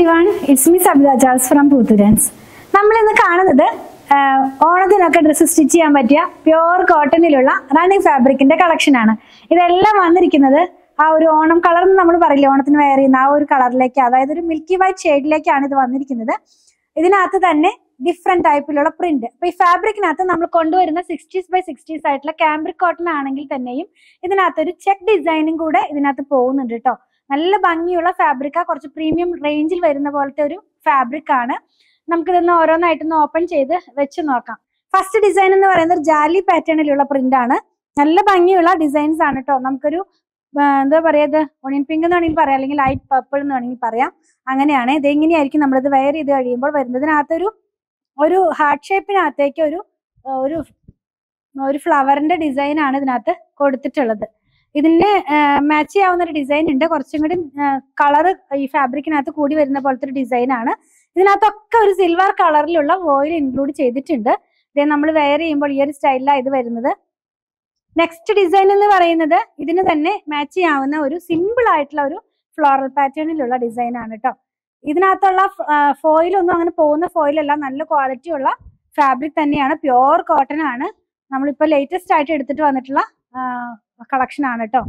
every everyone it's me Sabitha Charles from പൂത്തുരൻസ് നമ്മൾ ഇന്ന് കാണുന്നത് ആ, ഓണത്തിനൊക്കെ ഡ്രസ്സ് സ്റ്റിച്ച് ചെയ്യാൻ പറ്റിയ പ്യുവർ കോട്ടണിലുള്ള റണ്ണിങ് ഫാബ്രിക്കിന്റെ കളക്ഷൻ ആണ് ഇതെല്ലാം വന്നിരിക്കുന്നത് ആ ഒരു ഓണം കളർ എന്ന് നമ്മൾ പറയില്ലേ ഓണത്തിന് വെയർ ചെയ്യുന്ന ആ ഒരു കളറിലേക്ക് അതായത് ഒരു മിൽക്കി വൈറ്റ് ഷെയ്ഡിലേക്കാണ് ഇത് വന്നിരിക്കുന്നത് ഇതിനകത്ത് തന്നെ ഡിഫറെന്റ് ടൈപ്പിലുള്ള പ്രിന്റ് അപ്പൊ ഈ ഫാബ്രിക്കിനകത്ത് നമ്മൾ കൊണ്ടുവരുന്ന സിക്സ്റ്റീസ് ബൈ സിക്സ്റ്റീസ് ആയിട്ടുള്ള ക്യാമ്പ്രിക് കോട്ടൺ ആണെങ്കിൽ തന്നെയും ഇതിനകത്ത് ഒരു ചെക്ക് ഡിസൈനും കൂടെ ഇതിനകത്ത് പോകുന്നുണ്ട് കേട്ടോ നല്ല ഭംഗിയുള്ള ഫാബ്രിക്ക കുറച്ച് പ്രീമിയം റേഞ്ചിൽ വരുന്ന പോലത്തെ ഒരു ഫാബ്രിക് ആണ് നമുക്കിതൊന്ന് ഓരോന്നായിട്ടൊന്ന് ഓപ്പൺ ചെയ്ത് വെച്ച് നോക്കാം ഫസ്റ്റ് ഡിസൈൻ എന്ന് പറയുന്നത് ഒരു ജാലി പാറ്റേണിലുള്ള പ്രിന്റ് ആണ് നല്ല ഭംഗിയുള്ള ഡിസൈൻസ് ആണ് കേട്ടോ നമുക്കൊരു ആ, എന്താ പറയാ ഇത് ഒണിയൻ പിങ്ക് എന്ന് വേണമെങ്കിൽ പറയാം അല്ലെങ്കിൽ ലൈറ്റ് പർപ്പിൾ എന്ന് വേണമെങ്കിൽ പറയാം അങ്ങനെയാണ് ഇത് എങ്ങനെയായിരിക്കും നമ്മളിത് വെയർ ചെയ്ത് കഴിയുമ്പോൾ വരുന്നത് ഇതിനകത്തൊരു ഒരു ഹാർട്ട് ഷേപ്പിനകത്തേക്ക് ഒരു ആ, ഒരു ഒരു ഫ്ലവറിന്റെ ഡിസൈൻ ആണ് ഇതിനകത്ത് കൊടുത്തിട്ടുള്ളത് ഇതിന് മാച്ച് ചെയ്യാവുന്ന ഒരു ഡിസൈൻ ഉണ്ട് കുറച്ചും കൂടി കളർ ഈ ഫാബ്രിക്കിനകത്ത് കൂടി വരുന്ന പോലത്തെ ഒരു ഡിസൈൻ ആണ് ഇതിനകത്തൊക്കെ ഒരു സിൽവർ കളറിലുള്ള ഓയിൽ ഇൻക്ലൂഡ് ചെയ്തിട്ടുണ്ട് ഇത് നമ്മൾ വെയർ ചെയ്യുമ്പോൾ ഈ ഒരു സ്റ്റൈലിലാണ് ഇത് വരുന്നത് നെക്സ്റ്റ് ഡിസൈൻ എന്ന് പറയുന്നത് ഇതിന് തന്നെ മാച്ച് ചെയ്യാവുന്ന ഒരു സിമ്പിൾ ആയിട്ടുള്ള ഒരു ഫ്ലോറൽ പാറ്റേണിലുള്ള ഡിസൈൻ ആണ് കേട്ടോ ഇതിനകത്തുള്ള ഫോയിൽ ഒന്നും അങ്ങനെ പോകുന്ന ഫോയിൽ അല്ല നല്ല ക്വാളിറ്റി ഉള്ള ഫാബ്രിക് തന്നെയാണ് പ്യുവർ കോട്ടൺ ആണ് നമ്മളിപ്പോൾ ലേറ്റസ്റ്റ് ആയിട്ട് എടുത്തിട്ട് വന്നിട്ടുള്ള കളക്ഷൻ ആണ് കേട്ടോ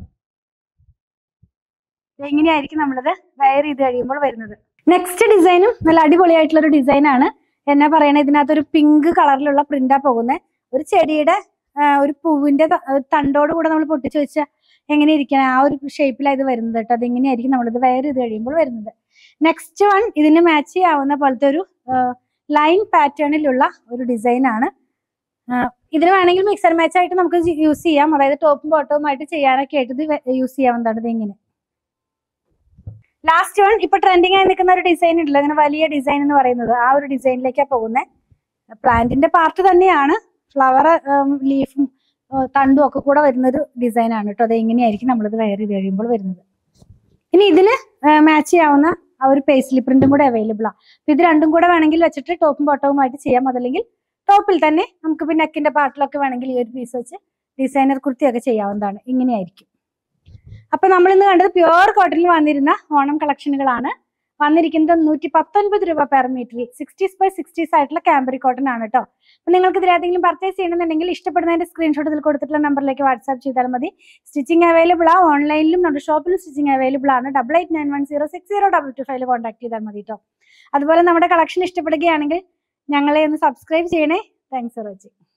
എങ്ങനെയായിരിക്കും നമ്മളത് വെയർ ചെയ്ത് കഴിയുമ്പോൾ വരുന്നത് നെക്സ്റ്റ് ഡിസൈനും നല്ല അടിപൊളിയായിട്ടുള്ള ഒരു ഡിസൈൻ ആണ് എന്നാ പറയണേ ഇതിനകത്ത് ഒരു പിങ്ക് കളറിലുള്ള പ്രിന്റാ പോകുന്നത് ഒരു ചെടിയുടെ ആ, ഒരു പൂവിന്റെ ത- ഒരു തണ്ടോട് കൂടെ നമ്മൾ പൊട്ടിച്ച് വെച്ചാൽ എങ്ങനെ ഇരിക്കണം ആ ഒരു ഷേപ്പിലാണ് ഇത് വരുന്നത് കേട്ടോ അത് എങ്ങനെയായിരിക്കും നമ്മളിത് വെയർ ചെയ്ത് കഴിയുമ്പോൾ വരുന്നത് നെക്സ്റ്റ് വൺ ഇതിന് മാച്ച് ചെയ്യാവുന്ന പോലത്തെ ഒരു ലൈൻ പാറ്റേണിലുള്ള ഒരു ഡിസൈൻ ആണ് ആ, ഇതിന് വേണമെങ്കിൽ മിക്സർ മാച്ച് ആയിട്ട് നമുക്ക് യൂസ് ചെയ്യാം അതായത് ടോപ്പും ബോട്ടവും ആയിട്ട് ചെയ്യാനൊക്കെ ആയിട്ട് ഇത് യൂസ് ചെയ്യാവുന്നതാണ് ഇത് ഇങ്ങനെ ലാസ്റ്റ് വൺ ഇപ്പൊ ട്രെൻഡിങ് ആയി നിൽക്കുന്ന ഒരു ഡിസൈൻ ഉണ്ടല്ലോ അങ്ങനെ വലിയ ഡിസൈൻ എന്ന് പറയുന്നത് ആ ഒരു ഡിസൈനിലേക്കാണ് പോകുന്നത് പ്ലാന്റിന്റെ പാർട്ട് തന്നെയാണ് ഫ്ലവർ ലീഫും തണ്ടും ഒക്കെ കൂടെ വരുന്ന ഒരു ഡിസൈൻ ആണ് കേട്ടോ അത് എങ്ങനെയായിരിക്കും നമ്മളിത് വെയർ ചെയ്ത് കഴിയുമ്പോൾ വരുന്നത് ഇനി ഇതിന് മാച്ച് ചെയ്യാവുന്ന ആ ഒരു പേസ്ലി പ്രിന്റും കൂടെ അവൈലബിൾ ആണ് അപ്പൊ ഇത് രണ്ടും കൂടെ വേണമെങ്കിൽ വെച്ചിട്ട് ടോപ്പും ബോട്ടവുമായിട്ട് ചെയ്യാം അതല്ലെങ്കിൽ ടോപ്പിൽ തന്നെ നമുക്ക് പിന്നെ നെക്കിന്റെ പാർട്ടിലൊക്കെ വേണമെങ്കിൽ ഈ ഒരു പീസ് വെച്ച് ഡിസൈനർ കുർത്തിയൊക്കെ ചെയ്യാവുന്നതാണ് ഇങ്ങനെയായിരിക്കും അപ്പൊ നമ്മൾ ഇന്ന് കണ്ടത് പ്യുവർ കോട്ടണിൽ വന്നിരുന്ന ഓണം കളക്ഷനുകളാണ് വന്നിരിക്കുന്നത് നൂറ്റി പത്തൊൻപത് രൂപ പെർ മീറ്ററിൽ സിക്സ്റ്റീസ് ബൈ സിക്സ്റ്റീസ് ആയിട്ടുള്ള ക്യാമ്പറി കോട്ടൺ ആണ് കേട്ടോ അപ്പൊ നിങ്ങൾക്ക് ഇതിൽ ഏതെങ്കിലും പർച്ചേസ് ചെയ്യണമെന്നുണ്ടെങ്കിൽ ഇഷ്ടപ്പെടുന്നതിന്റെ സ്ക്രീൻഷോട്ട് ഇതിൽ കൊടുത്തിട്ടുള്ള നമ്പറിലേക്ക് വാട്സാപ്പ് ചെയ്താൽ മതി സ്റ്റിച്ചിങ് അവൈലബിൾ ആ ഓൺലൈനിലും നമ്മുടെ ഷോപ്പിലും സ്റ്റിച്ചിങ് അവൈലബിൾ ആണ് double eight nine one zero six zero double two five contact ചെയ്താൽ മതി കേട്ടോ അതുപോലെ നമ്മുടെ കളക്ഷൻ ഇഷ്ടപ്പെടുകയാണെങ്കിൽ ഞങ്ങളെ ഒന്ന് സബ്സ്ക്രൈബ് ചെയ്യണേ താങ്ക്സ് ഫോർ വാച്ചിങ്